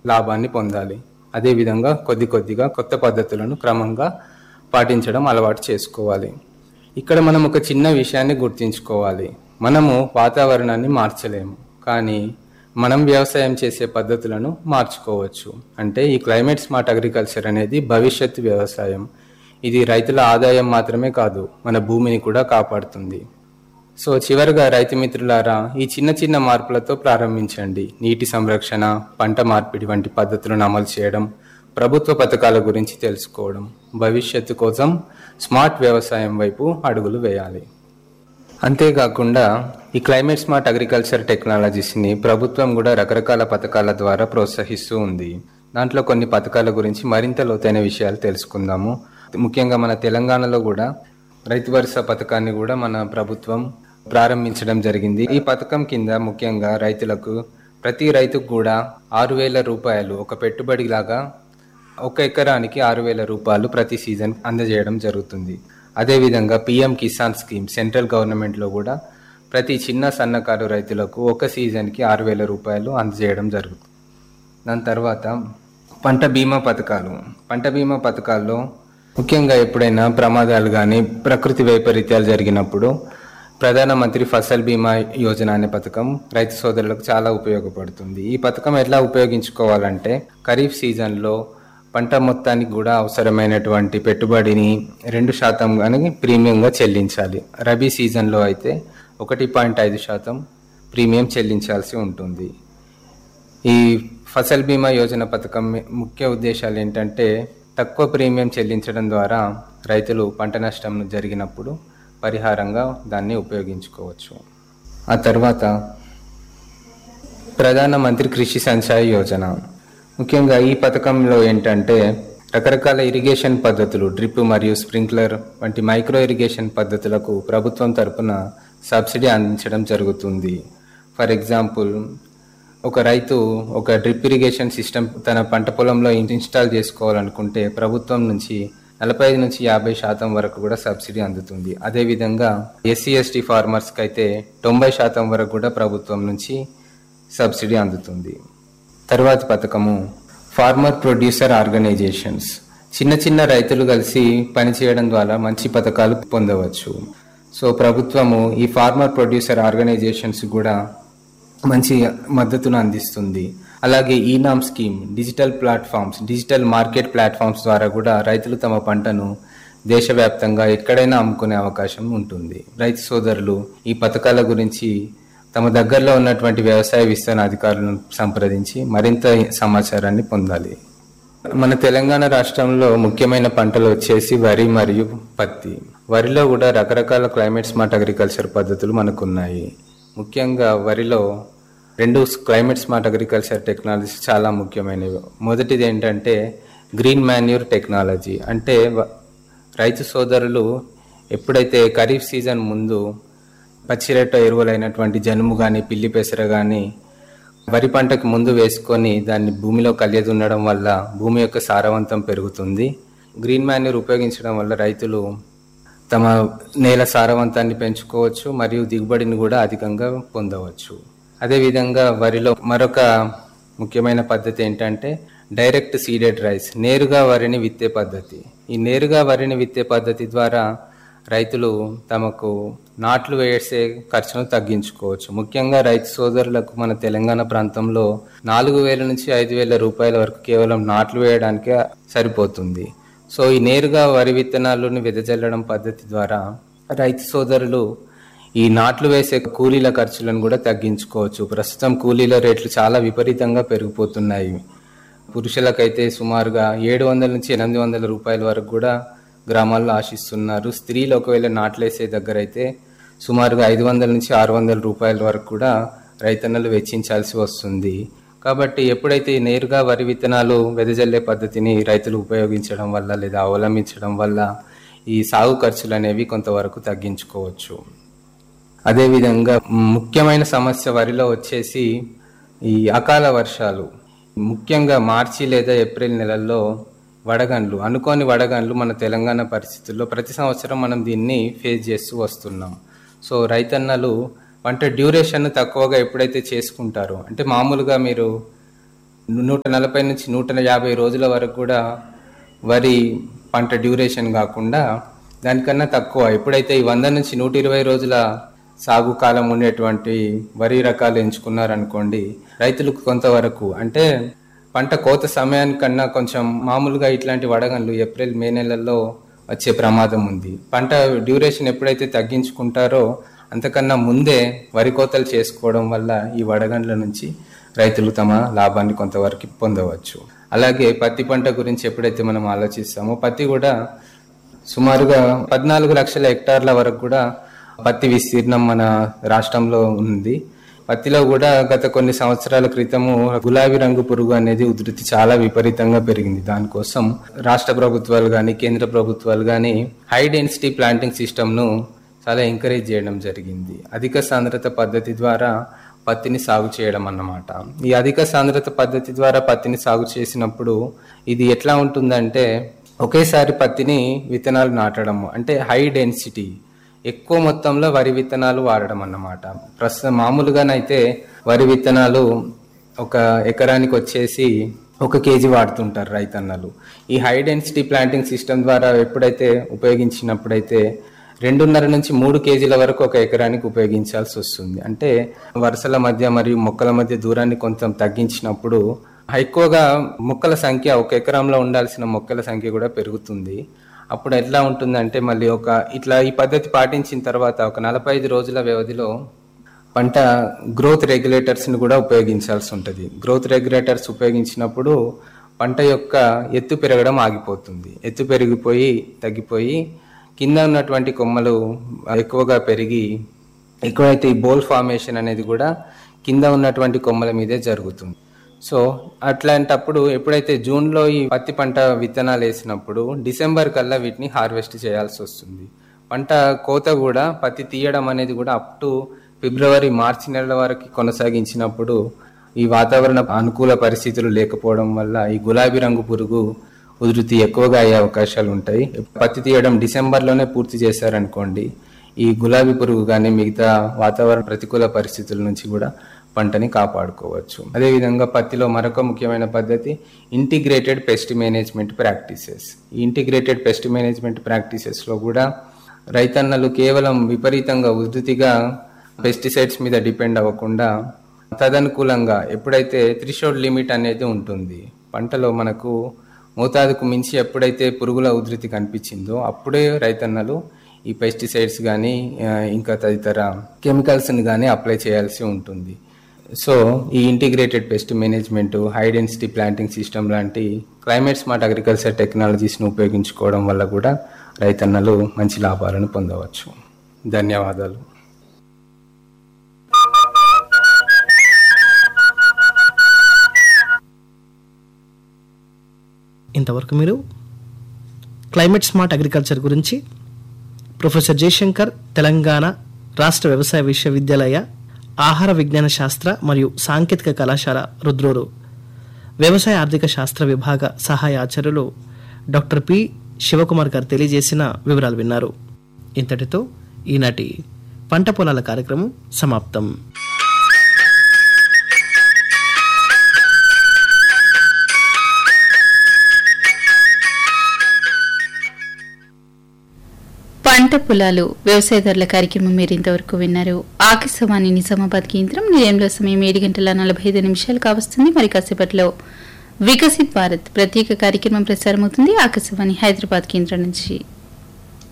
లాభాన్ని పొందాలి అదేవిధంగా కొద్ది కొద్దిగా కొత్త పద్ధతులను క్రమంగా పాటించడం అలవాటు చేసుకోవాలి ఇక్కడ మనం ఒక చిన్న విషయాన్ని గుర్తుంచుకోవాలి మనము వాతావరణాన్ని మార్చలేము కానీ మనం వ్యవసాయం చేసే పద్ధతులను మార్చుకోవచ్చు అంటే ఈ క్లైమేట్ స్మార్ట్ అగ్రికల్చర్ అనేది భవిష్యత్తు వ్యవసాయం ఇది రైతుల ఆదాయం మాత్రమే కాదు మన భూమిని కూడా కాపాడుతుంది సో చివరిగా రైతు మిత్రులారా ఈ చిన్న చిన్న మార్పులతో ప్రారంభించండి నీటి సంరక్షణ పంట మార్పిడి వంటి పద్ధతులను అమలు చేయడం ప్రభుత్వ పథకాల గురించి తెలుసుకోవడం భవిష్యత్తు కోసం స్మార్ట్ వ్యవసాయం వైపు అడుగులు వేయాలి అంతేకాకుండా ఈ క్లైమేట్ స్మార్ట్ అగ్రికల్చర్ టెక్నాలజీస్ని ప్రభుత్వం కూడా రకరకాల పథకాల ద్వారా ప్రోత్సహిస్తూ ఉంది దాంట్లో కొన్ని పథకాల గురించి మరింత లోతైన విషయాలు తెలుసుకుందాము ముఖ్యంగా మన తెలంగాణలో కూడా రైతు భరోసా పథకాన్ని కూడా మన ప్రభుత్వం ప్రారంభించడం జరిగింది ఈ పథకం కింద ముఖ్యంగా రైతులకు ప్రతి రైతుకు కూడా ఆరు వేల రూపాయలు ఒక పెట్టుబడి లాగా ఒక ఎకరానికి ఆరు వేల రూపాయలు ప్రతి సీజన్ అందజేయడం జరుగుతుంది అదేవిధంగా పిఎం కిసాన్ స్కీమ్ సెంట్రల్ గవర్నమెంట్లో కూడా ప్రతి చిన్న సన్నకారు రైతులకు ఒక సీజన్కి ఆరు వేల రూపాయలు అందజేయడం జరుగుతుంది దాని తర్వాత పంట బీమా పథకాలు పంట బీమా పథకాల్లో ముఖ్యంగా ఎప్పుడైనా ప్రమాదాలు కానీ ప్రకృతి వైపరీత్యాలు జరిగినప్పుడు ప్రధానమంత్రి ఫసల్ బీమా యోజన అనే పథకం రైతు సోదరులకు చాలా ఉపయోగపడుతుంది ఈ పథకం ఎట్లా ఉపయోగించుకోవాలంటే ఖరీఫ్ సీజన్లో పంట మొత్తానికి కూడా అవసరమైనటువంటి పెట్టుబడిని రెండు శాతం కానీ ప్రీమియంగా చెల్లించాలి రబీ సీజన్లో అయితే ఒకటి పాయింట్ ఐదు శాతం ప్రీమియం చెల్లించాల్సి ఉంటుంది ఈ ఫసల్ బీమా యోజన పథకం ముఖ్య ఉద్దేశాలు ఏంటంటే తక్కువ ప్రీమియం చెల్లించడం ద్వారా రైతులు పంట నష్టం జరిగినప్పుడు పరిహారంగా దాన్ని ఉపయోగించుకోవచ్చు ఆ తర్వాత ప్రధానమంత్రి కృషి సంచాయ్ యోజన ముఖ్యంగా ఈ పథకంలో ఏంటంటే రకరకాల ఇరిగేషన్ పద్ధతులు డ్రిప్ మరియు స్ప్రింక్లర్ వంటి మైక్రో ఇరిగేషన్ పద్ధతులకు ప్రభుత్వం తరపున సబ్సిడీ అందించడం జరుగుతుంది ఫర్ ఎగ్జాంపుల్ ఒక రైతు ఒక డ్రిప్ ఇరిగేషన్ సిస్టమ్ తన పంట పొలంలో ఇన్స్టాల్ చేసుకోవాలనుకుంటే ప్రభుత్వం నుంచి నలభై ఐదు నుంచి యాభై శాతం వరకు కూడా సబ్సిడీ అందుతుంది అదేవిధంగా ఎస్సీ ఎస్టీ ఫార్మర్స్కి అయితే తొంభై శాతం వరకు కూడా ప్రభుత్వం నుంచి సబ్సిడీ అందుతుంది తర్వాతి పథకము ఫార్మర్ ప్రొడ్యూసర్ ఆర్గనైజేషన్స్ చిన్న చిన్న రైతులు కలిసి పనిచేయడం ద్వారా మంచి పథకాలు పొందవచ్చు సో ప్రభుత్వము ఈ ఫార్మర్ ప్రొడ్యూసర్ ఆర్గనైజేషన్స్ కూడా మంచి మద్దతును అందిస్తుంది అలాగే eNAM scheme digital platforms digital market platforms ద్వారా కూడా రైతులు తమ పంటను దేశవ్యాప్తంగా ఎక్కడైనా అమ్ముకునే అవకాశం ఉంటుంది రైతు సోదరులు ఈ పథకాల గురించి తమ దగ్గరలో ఉన్నటువంటి వ్యవసాయ విస్తరణ అధికారులను సంప్రదించి మరింత సమాచారాన్ని పొందాలి మన తెలంగాణ రాష్ట్రంలో ముఖ్యమైన పంటలు వచ్చేసి వరి మరియు పత్తి వరిలో కూడా రకరకాల క్లైమేట్ స్మార్ట్ అగ్రికల్చర్ పద్ధతులు మనకున్నాయి ముఖ్యంగా వరిలో రెండు క్లైమేట్ స్మార్ట్ అగ్రికల్చర్ టెక్నాలజీస్ చాలా ముఖ్యమైనవి మొదటిది ఏంటంటే గ్రీన్ మాన్యూర్ టెక్నాలజీ అంటే వ- రైతు సోదరులు ఎప్పుడైతే ఖరీఫ్ సీజన్ ముందు పచ్చిరొట్ట ఎరువులైనటువంటి జనుము కానీ పిల్లి పెసర కానీ వరి పంటకు ముందు వేసుకొని దాన్ని భూమిలో కలియదున్నడం వల్ల భూమి యొక్క సారవంతం పెరుగుతుంది గ్రీన్ మాన్యూర్ ఉపయోగించడం వల్ల రైతులు తమ నేల సారవంతాన్ని పెంచుకోవచ్చు మరియు దిగుబడిని కూడా అధికంగా పొందవచ్చు అదేవిధంగా వరిలో మరొక ముఖ్యమైన పద్ధతి ఏంటంటే డైరెక్ట్ సీడెడ్ రైస్ నేరుగా వరిని విత్తే పద్ధతి ఈ నేరుగా వరిని విత్తే పద్ధతి ద్వారా రైతులు తమకు నాట్లు వేసే ఖర్చును తగ్గించుకోవచ్చు ముఖ్యంగా రైతు సోదరులకు మన తెలంగాణ ప్రాంతంలో నాలుగు వేల నుంచి ఐదు వేల రూపాయల వరకు కేవలం నాట్లు వేయడానికే సరిపోతుంది సో ఈ నేరుగా వరి విత్తనాలను వెదజల్లడం పద్ధతి ద్వారా రైతు సోదరులు ఈ నాట్లు వేసే కూలీల ఖర్చులను కూడా తగ్గించుకోవచ్చు ప్రస్తుతం కూలీల రేట్లు చాలా విపరీతంగా పెరిగిపోతున్నాయి పురుషులకైతే సుమారుగా ఏడు వందల నుంచి ఎనిమిది వందల రూపాయల వరకు కూడా గ్రామాల్లో ఆశిస్తున్నారు స్త్రీలు ఒకవేళ నాట్లేసే దగ్గర అయితే సుమారుగా ఐదు వందల నుంచి ఆరు వందల రూపాయల వరకు కూడా రైతన్నలు వెచ్చించాల్సి వస్తుంది కాబట్టి ఎప్పుడైతే ఈ నేరుగా వరి విత్తనాలు వెదజల్లే పద్ధతిని రైతులు ఉపయోగించడం వల్ల లేదా అవలంబించడం వల్ల ఈ సాగు ఖర్చులు అనేవి కొంతవరకు తగ్గించుకోవచ్చు అదేవిధంగా ముఖ్యమైన సమస్య వరిలో వచ్చేసి ఈ అకాల వర్షాలు ముఖ్యంగా మార్చి లేదా ఏప్రిల్ నెలల్లో వడగండ్లు అనుకోని వడగండ్లు మన తెలంగాణ పరిస్థితుల్లో ప్రతి సంవత్సరం మనం దీన్ని ఫేస్ చేస్తూ వస్తున్నాం సో రైతన్నలు పంట డ్యూరేషన్ తక్కువగా ఎప్పుడైతే చేసుకుంటారో అంటే మామూలుగా మీరు నూట నలభై నుంచి నూట యాభై రోజుల వరకు కూడా వరి పంట డ్యూరేషన్ కాకుండా దానికన్నా తక్కువ ఎప్పుడైతే ఈ వంద నుంచి నూట ఇరవై రోజుల సాగు కాలం ఉండేటువంటి వరి రకాలు ఎంచుకున్నారనుకోండి రైతులకు కొంతవరకు అంటే పంట కోత సమయానికన్నా కొంచెం మామూలుగా ఇట్లాంటి వడగండ్లు ఏప్రిల్ మే నెలల్లో వచ్చే ప్రమాదం ఉంది పంట డ్యూరేషన్ ఎప్పుడైతే తగ్గించుకుంటారో అంతకన్నా ముందే వరి కోతలు చేసుకోవడం వల్ల ఈ వడగండ్ల నుంచి రైతులు తమ లాభాన్ని కొంతవరకు పొందవచ్చు అలాగే పత్తి పంట గురించి ఎప్పుడైతే మనం ఆలోచిస్తామో పత్తి కూడా సుమారుగా పద్నాలుగు లక్షల హెక్టార్ల వరకు కూడా పత్తి విస్తీర్ణం మన రాష్ట్రంలో ఉంది పత్తిలో కూడా గత కొన్ని సంవత్సరాల క్రితము గులాబీ రంగు పురుగు అనేది ఉధృతి చాలా విపరీతంగా పెరిగింది దానికోసం రాష్ట్ర ప్రభుత్వాలు కానీ కేంద్ర ప్రభుత్వాలు కానీ హై డెన్సిటీ ప్లాంటింగ్ సిస్టమ్ను చాలా ఎంకరేజ్ చేయడం జరిగింది అధిక సాంద్రత పద్ధతి ద్వారా పత్తిని సాగు చేయడం అన్నమాట ఈ అధిక సాంద్రత పద్ధతి ద్వారా పత్తిని సాగు చేసినప్పుడు ఇది ఎట్లా ఉంటుందంటే ఒకేసారి పత్తిని విత్తనాలు నాటడము అంటే హై డెన్సిటీ ఎక్కువ మొత్తంలో వరి విత్తనాలు వాడడం అన్నమాట ప్రస్తుతం మామూలుగానైతే వరి విత్తనాలు ఒక ఎకరానికి వచ్చేసి ఒక కేజీ వాడుతుంటారు రైతన్నలు ఈ హై డెన్సిటీ ప్లాంటింగ్ సిస్టమ్ ద్వారా ఎప్పుడైతే ఉపయోగించినప్పుడైతే రెండున్నర నుంచి మూడు కేజీల వరకు ఒక ఎకరానికి ఉపయోగించాల్సి వస్తుంది అంటే వరుసల మధ్య మరియు మొక్కల మధ్య దూరాన్ని కొంచెం తగ్గించినప్పుడు ఎక్కువగా మొక్కల సంఖ్య ఒక ఎకరంలో ఉండాల్సిన మొక్కల సంఖ్య కూడా పెరుగుతుంది అప్పుడు ఎట్లా ఉంటుందంటే మళ్ళీ ఒక ఇట్లా ఈ పద్ధతి పాటించిన తర్వాత ఒక నలభై ఐదు రోజుల వ్యవధిలో పంట గ్రోత్ రెగ్యులేటర్స్ని కూడా ఉపయోగించాల్సి ఉంటుంది గ్రోత్ రెగ్యులేటర్స్ ఉపయోగించినప్పుడు పంట యొక్క ఎత్తు పెరగడం ఆగిపోతుంది ఎత్తు పెరిగిపోయి తగ్గిపోయి కింద ఉన్నటువంటి కొమ్మలు ఎక్కువగా పెరిగి ఎక్కువైతే ఈ బోల్ ఫార్మేషన్ అనేది కూడా కింద ఉన్నటువంటి కొమ్మల మీదే జరుగుతుంది సో అట్లాంటప్పుడు ఎప్పుడైతే జూన్లో ఈ పత్తి పంట విత్తనాలు వేసినప్పుడు డిసెంబర్ కల్లా వీటిని హార్వెస్ట్ చేయాల్సి వస్తుంది పంట కోత కూడా పత్తి తీయడం అనేది కూడా అప్ టు ఫిబ్రవరి మార్చి నెలల వరకు కొనసాగించినప్పుడు ఈ వాతావరణ అనుకూల పరిస్థితులు లేకపోవడం వల్ల ఈ గులాబీ రంగు పురుగు ఉధృతి ఎక్కువగా అయ్యే అవకాశాలు ఉంటాయి పత్తి తీయడం డిసెంబర్లోనే పూర్తి చేశారనుకోండి ఈ గులాబీ పురుగు కానీ మిగతా వాతావరణ ప్రతికూల పరిస్థితుల నుంచి కూడా పంటని కాపాడుకోవచ్చు అదేవిధంగా పత్తిలో మరొక ముఖ్యమైన పద్ధతి ఇంటిగ్రేటెడ్ పెస్ట్ మేనేజ్మెంట్ ప్రాక్టీసెస్ ఈ ఇంటిగ్రేటెడ్ పెస్ట్ మేనేజ్మెంట్ ప్రాక్టీసెస్లో కూడా రైతన్నలు కేవలం విపరీతంగా ఉధృతిగా పెస్టిసైడ్స్ మీద డిపెండ్ అవ్వకుండా తదనుకూలంగా ఎప్పుడైతే త్రిషోడ్ లిమిట్ అనేది ఉంటుంది పంటలో మనకు మోతాదుకు మించి ఎప్పుడైతే పురుగుల ఉధృతి కనిపించిందో అప్పుడే రైతన్నలు ఈ పెస్టిసైడ్స్ కానీ ఇంకా తదితర కెమికల్స్ని కానీ అప్లై చేయాల్సి ఉంటుంది సో ఈ integrated pest management high density planting system లాంటి క్లైమేట్ స్మార్ట్ అగ్రికల్చర్ టెక్నాలజీస్ను ఉపయోగించుకోవడం వల్ల కూడా రైతన్నలు మంచి లాభాలను పొందవచ్చు ధన్యవాదాలు ఇంతవరకు మీరు క్లైమేట్ స్మార్ట్ అగ్రికల్చర్ గురించి ప్రొఫెసర్ జయశంకర్ తెలంగాణ రాష్ట్ర వ్యవసాయ విశ్వవిద్యాలయ ఆహార విజ్ఞాన శాస్త్ర మరియు సాంకేతిక కళాశాల రుద్రోరు వ్యవసాయ ఆర్థిక శాస్త్ర విభాగ సహాయ ఆచార్యులు డాక్టర్ పి శివకుమార్ గారు తెలియజేసిన వివరాలు విన్నారు ఇంతటితో ఈనాటి పంట పొలాల కార్యక్రమం సమాప్తం పంట పొలాలు వ్యవసాయదారుల కార్యక్రమం మీరు ఇంతవరకు విన్నారు ఆకాశవాణి నిజామాబాద్ కేంద్రం నిలయంలో సమయం ఏడు గంటల నలభై ఐదు నిమిషాలు కావస్తుంది మరి కాసేపట్లో వికసిత్ భారత్ ప్రత్యేక కార్యక్రమం ప్రసారమవుతుంది ఆకాశవాణి హైదరాబాద్ కేంద్రం నుంచి